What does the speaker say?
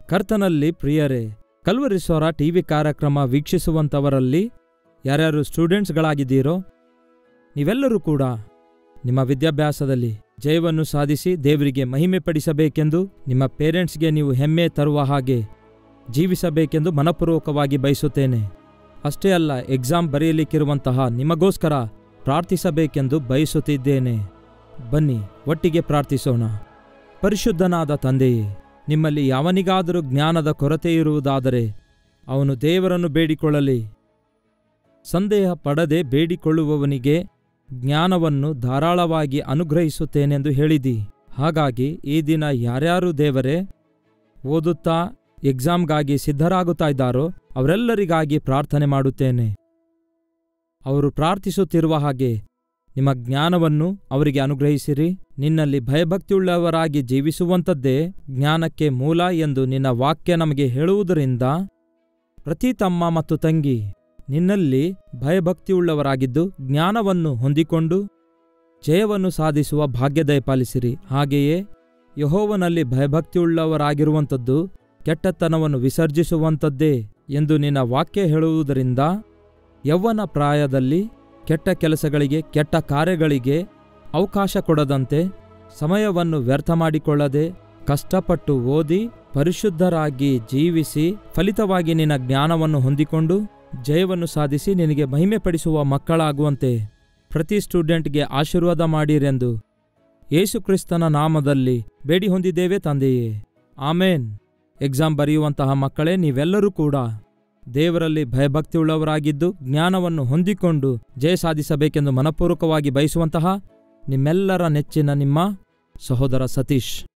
ಕರ್ತನಲ್ಲಿ ಪ್ರಿಯರೇ ಕಲ್ವರಿ ಸ್ವರ ಟಿವಿ ಕಾರ್ಯಕ್ರಮ ವೀಕ್ಷಿಸುವಂಥವರಲ್ಲಿ ಯಾರ್ಯಾರು ಸ್ಟೂಡೆಂಟ್ಸ್ಗಳಾಗಿದ್ದೀರೋ ನೀವೆಲ್ಲರೂ ಕೂಡ ನಿಮ್ಮ ವಿದ್ಯಾಭ್ಯಾಸದಲ್ಲಿ ಜಯವನ್ನು ಸಾಧಿಸಿ ದೇವರಿಗೆ ಮಹಿಮೆ ಪಡಿಸಬೇಕೆಂದು ನಿಮ್ಮ ಪೇರೆಂಟ್ಸ್ಗೆ ನೀವು ಹೆಮ್ಮೆ ತರುವ ಹಾಗೆ ಜೀವಿಸಬೇಕೆಂದು ಮನಪೂರ್ವಕವಾಗಿ ಬಯಸುತ್ತೇನೆ ಅಷ್ಟೇ ಅಲ್ಲ ಎಕ್ಸಾಮ್ ಬರೆಯಲಿಕ್ಕಿರುವಂತಹ ನಿಮಗೋಸ್ಕರ ಪ್ರಾರ್ಥಿಸಬೇಕೆಂದು ಬಯಸುತ್ತಿದ್ದೇನೆ ಬನ್ನಿ ಒಟ್ಟಿಗೆ ಪ್ರಾರ್ಥಿಸೋಣ ಪರಿಶುದ್ಧನಾದ ತಂದೆಯೇ ನಿಮ್ಮಲ್ಲಿ ಯಾವನಿಗಾದರೂ ಜ್ಞಾನದ ಕೊರತೆ ಇರುವುದಾದರೆ ಅವನು ದೇವರನ್ನು ಬೇಡಿಕೊಳ್ಳಲಿ ಸಂದೇಹ ಪಡದೆ ಬೇಡಿಕೊಳ್ಳುವವನಿಗೆ ಜ್ಞಾನವನ್ನು ಧಾರಾಳವಾಗಿ ಅನುಗ್ರಹಿಸುತ್ತೇನೆಂದು ಹೇಳಿದಿ ಹಾಗಾಗಿ ಈ ದಿನ ಯಾರ್ಯಾರು ದೇವರೇ ಓದುತ್ತಾ ಎಕ್ಸಾಮ್ಗಾಗಿ ಸಿದ್ಧರಾಗುತ್ತಾ ಇದ್ದಾರೋ ಅವರೆಲ್ಲರಿಗಾಗಿ ಪ್ರಾರ್ಥನೆ ಮಾಡುತ್ತೇನೆ ಅವರು ಪ್ರಾರ್ಥಿಸುತ್ತಿರುವ ಹಾಗೆ ನಿಮ್ಮ ಜ್ಞಾನವನ್ನು ಅವರಿಗೆ ಅನುಗ್ರಹಿಸಿರಿ ನಿನ್ನಲ್ಲಿ ಭಯಭಕ್ತಿಯುಳ್ಳವರಾಗಿ ಜೀವಿಸುವಂಥದ್ದೇ ಜ್ಞಾನಕ್ಕೆ ಮೂಲ ಎಂದು ನಿನ್ನ ವಾಕ್ಯ ನಮಗೆ ಹೇಳುವುದರಿಂದ ಪ್ರತಿ ತಮ್ಮ ಮತ್ತು ತಂಗಿ ನಿನ್ನಲ್ಲಿ ಭಯಭಕ್ತಿಯುಳ್ಳವರಾಗಿದ್ದು ಜ್ಞಾನವನ್ನು ಹೊಂದಿಕೊಂಡು ಜಯವನ್ನು ಸಾಧಿಸುವ ಭಾಗ್ಯ ದಯಪಾಲಿಸಿರಿ ಹಾಗೆಯೇ ಯಹೋವನಲ್ಲಿ ಭಯಭಕ್ತಿಯುಳ್ಳವರಾಗಿರುವಂಥದ್ದು ಕೆಟ್ಟತನವನ್ನು ವಿಸರ್ಜಿಸುವಂಥದ್ದೇ ಎಂದು ನಿನ್ನ ವಾಕ್ಯ ಹೇಳುವುದರಿಂದ ಯೌವನ ಪ್ರಾಯದಲ್ಲಿ ಕೆಟ್ಟ ಕೆಲಸಗಳಿಗೆ ಕೆಟ್ಟ ಕಾರ್ಯಗಳಿಗೆ ಅವಕಾಶ ಕೊಡದಂತೆ ಸಮಯವನ್ನು ವ್ಯರ್ಥ ಮಾಡಿಕೊಳ್ಳದೆ ಕಷ್ಟಪಟ್ಟು ಓದಿ ಪರಿಶುದ್ಧರಾಗಿ ಜೀವಿಸಿ ಫಲಿತವಾಗಿ ನಿನ್ನ ಜ್ಞಾನವನ್ನು ಹೊಂದಿಕೊಂಡು ಜಯವನ್ನು ಸಾಧಿಸಿ ನಿನಗೆ ಮಹಿಮೆ ಪಡಿಸುವ ಮಕ್ಕಳಾಗುವಂತೆ ಪ್ರತಿ ಸ್ಟೂಡೆಂಟ್ಗೆ ಆಶೀರ್ವಾದ ಮಾಡಿರೆಂದು ಯೇಸುಕ್ರಿಸ್ತನ ನಾಮದಲ್ಲಿ ಬೇಡಿ ಹೊಂದಿದ್ದೇವೆ ತಂದೆಯೇ ಆಮೇನ್ ಎಕ್ಸಾಮ್ ಬರೆಯುವಂತಹ ಮಕ್ಕಳೇ ನೀವೆಲ್ಲರೂ ಕೂಡ ದೇವರಲ್ಲಿ ಭಯಭಕ್ತಿಯುಳ್ಳವರಾಗಿದ್ದು ಜ್ಞಾನವನ್ನು ಹೊಂದಿಕೊಂಡು ಜಯ ಸಾಧಿಸಬೇಕೆಂದು ಮನಪೂರ್ವಕವಾಗಿ ಬಯಸುವಂತಹ ನಿಮ್ಮೆಲ್ಲರ ನೆಚ್ಚಿನ ನಿಮ್ಮ ಸಹೋದರ ಸತೀಶ್